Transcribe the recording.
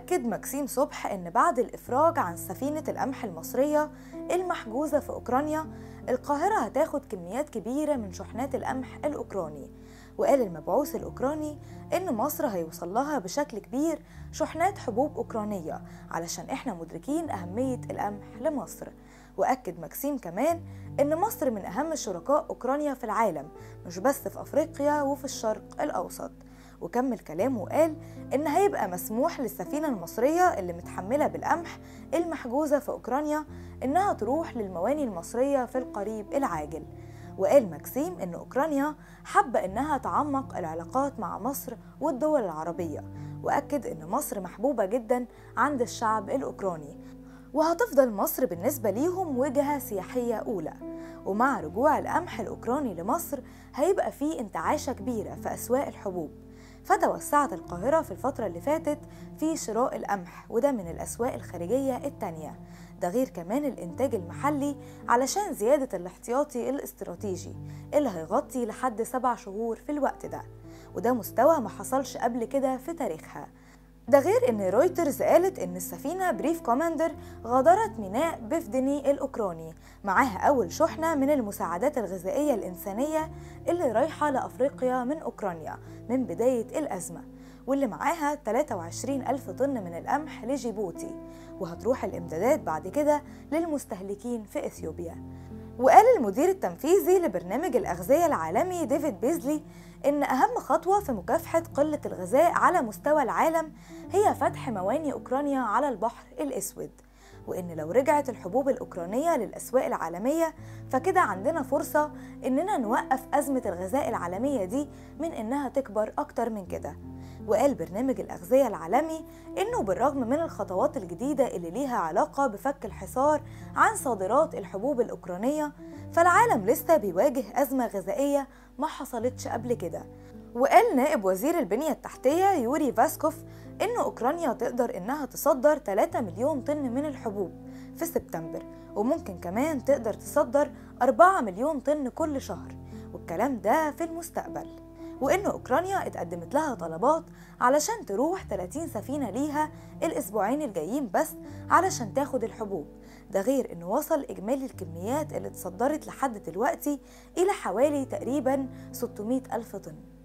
وأكد مكسيم صبح إن بعد الإفراج عن سفينة القمح المصرية المحجوزة في أوكرانيا القاهرة هتاخد كميات كبيرة من شحنات القمح الأوكراني وقال المبعوث الأوكراني إن مصر هيوصل لها بشكل كبير شحنات حبوب أوكرانية علشان إحنا مدركين أهمية القمح لمصر وأكد مكسيم كمان إن مصر من أهم شركاء أوكرانيا في العالم مش بس في أفريقيا وفي الشرق الأوسط وكمل كلامه وقال إن هيبقى مسموح للسفينة المصرية اللي متحملة بالقمح المحجوزة في أوكرانيا إنها تروح للمواني المصرية في القريب العاجل وقال مكسيم إن أوكرانيا حابة إنها تعمق العلاقات مع مصر والدول العربية وأكد إن مصر محبوبة جدا عند الشعب الأوكراني وهتفضل مصر بالنسبة ليهم وجهة سياحية أولى ومع رجوع القمح الأوكراني لمصر هيبقى فيه انتعاشة كبيرة في أسواق الحبوب فتوسعت القاهرة في الفترة اللي فاتت في شراء القمح وده من الأسواق الخارجية التانية ده غير كمان الإنتاج المحلي علشان زيادة الاحتياطي الاستراتيجي اللي هيغطي لحد سبع شهور في الوقت ده وده مستوى ما حصلش قبل كده في تاريخها ده غير ان رويترز قالت ان السفينه بريف كوماندر غادرت ميناء بفدني الاوكراني معاها اول شحنه من المساعدات الغذائيه الانسانيه اللي رايحه لافريقيا من اوكرانيا من بدايه الازمه واللي معاها 23 ألف طن من القمح لجيبوتي وهتروح الإمدادات بعد كده للمستهلكين في إثيوبيا وقال المدير التنفيذي لبرنامج الأغذية العالمي ديفيد بيزلي إن أهم خطوة في مكافحة قلة الغذاء على مستوى العالم هي فتح مواني أوكرانيا على البحر الأسود وإن لو رجعت الحبوب الأوكرانية للأسواق العالمية فكده عندنا فرصة إننا نوقف أزمة الغذاء العالمية دي من إنها تكبر أكتر من كده وقال برنامج الأغذية العالمي إنه بالرغم من الخطوات الجديدة اللي ليها علاقة بفك الحصار عن صادرات الحبوب الأوكرانية فالعالم لسه بيواجه أزمة غذائية ما حصلتش قبل كده وقال نائب وزير البنية التحتية يوري فاسكوف إن أوكرانيا تقدر إنها تصدر 3 مليون طن من الحبوب في سبتمبر وممكن كمان تقدر تصدر 4 مليون طن كل شهر والكلام ده في المستقبل وإن أوكرانيا اتقدمت لها طلبات علشان تروح 30 سفينة ليها الأسبوعين الجايين بس علشان تاخد الحبوب ده غير إنه وصل إجمالي الكميات اللي اتصدرت لحد دلوقتي إلى حوالي تقريبا 600 ألف طن